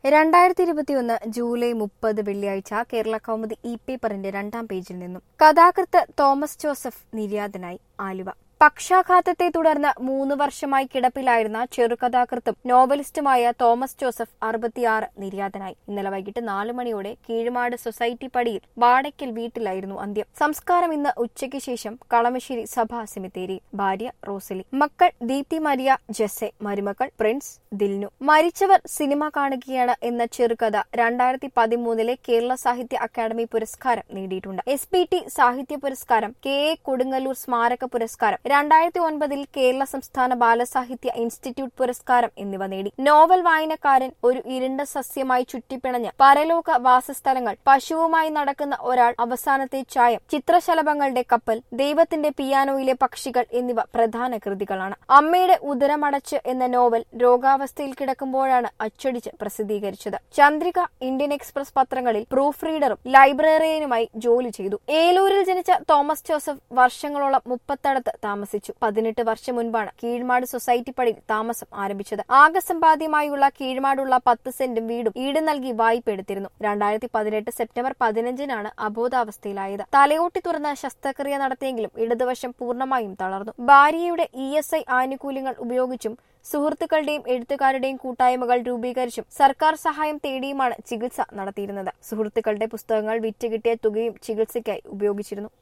രണ്ടായിരത്തി ഇരുപത്തിയൊന്ന് ജൂലൈ മുപ്പത് വെള്ളിയാഴ്ച കേരള കൗമുദി ഇ പേപ്പറിന്റെ രണ്ടാം പേജിൽ നിന്നും കഥാകൃത്ത് തോമസ് ജോസഫ് നിര്യാതനായി ആലുവ പക്ഷാഘാതത്തെ തുടർന്ന് മൂന്ന് വർഷമായി കിടപ്പിലായിരുന്ന ചെറുകഥാകൃത്തും നോവലിസ്റ്റുമായ തോമസ് ജോസഫ് അറുപത്തിയാറ് നിര്യാതനായി ഇന്നലെ വൈകിട്ട് നാലു മണിയോടെ കീഴ്മാട് സൊസൈറ്റി പടിയിൽ വാടയ്ക്കൽ വീട്ടിലായിരുന്നു അന്ത്യം സംസ്കാരം ഇന്ന് ഉച്ചയ്ക്ക് ശേഷം കളമശ്ശേരി സഭാ സെമിത്തേരി ഭാര്യ റോസലി മക്കൾ ദീപ്തി മരിയ ജെസെ മരുമക്കൾ പ്രിൻസ് ദിൽനു മരിച്ചവർ സിനിമ കാണുകയാണ് എന്ന ചെറുകഥ രണ്ടായിരത്തി പതിമൂന്നിലെ കേരള സാഹിത്യ അക്കാദമി പുരസ്കാരം നേടിയിട്ടുണ്ട് എസ് പി ടി സാഹിത്യ പുരസ്കാരം കെ എ കൊടുങ്ങല്ലൂർ സ്മാരക പുരസ്കാരം രണ്ടായിരത്തി ഒൻപതിൽ കേരള സംസ്ഥാന ബാലസാഹിത്യ ഇൻസ്റ്റിറ്റ്യൂട്ട് പുരസ്കാരം എന്നിവ നേടി നോവൽ വായനക്കാരൻ ഒരു ഇരുണ്ട സസ്യമായി ചുറ്റിപ്പിണഞ്ഞ് പരലോക വാസസ്ഥലങ്ങൾ പശുവുമായി നടക്കുന്ന ഒരാൾ അവസാനത്തെ ചായം ചിത്രശലഭങ്ങളുടെ കപ്പൽ ദൈവത്തിന്റെ പിയാനോയിലെ പക്ഷികൾ എന്നിവ പ്രധാന കൃതികളാണ് അമ്മയുടെ ഉദരമടച്ച് എന്ന നോവൽ രോഗാവസ്ഥയിൽ കിടക്കുമ്പോഴാണ് അച്ചടിച്ച് പ്രസിദ്ധീകരിച്ചത് ചന്ദ്രിക ഇന്ത്യൻ എക്സ്പ്രസ് പത്രങ്ങളിൽ പ്രൂഫ് റീഡറും ലൈബ്രറിയനുമായി ജോലി ചെയ്തു ഏലൂരിൽ ജനിച്ച തോമസ് ജോസഫ് വർഷങ്ങളോളം മുപ്പത്തടത്ത് താമസിച്ചു പതിനെട്ട് വർഷം മുൻപാണ് കീഴ്മാട് സൊസൈറ്റി പടിയിൽ താമസം ആരംഭിച്ചത് ആകെ സമ്പാദ്യമായുള്ള കീഴ്മാടുള്ള പത്ത് സെന്റും വീടും ഈട് നൽകി വായ്പ എടുത്തിരുന്നു രണ്ടായിരത്തി പതിനെട്ട് സെപ്റ്റംബർ പതിനഞ്ചിനാണ് അബോധാവസ്ഥയിലായത് തലയോട്ടി തുറന്ന് ശസ്ത്രക്രിയ നടത്തിയെങ്കിലും ഇടതുവശം പൂർണ്ണമായും തളർന്നു ഭാര്യയുടെ ഇ എസ് ഐ ആനുകൂല്യങ്ങൾ ഉപയോഗിച്ചും സുഹൃത്തുക്കളുടെയും എഴുത്തുകാരുടെയും കൂട്ടായ്മകൾ രൂപീകരിച്ചും സർക്കാർ സഹായം തേടിയുമാണ് ചികിത്സ നടത്തിയിരുന്നത് സുഹൃത്തുക്കളുടെ പുസ്തകങ്ങൾ വിറ്റ് കിട്ടിയ തുകയും ചികിത്സയ്ക്കായി ഉപയോഗിച്ചിരുന്നു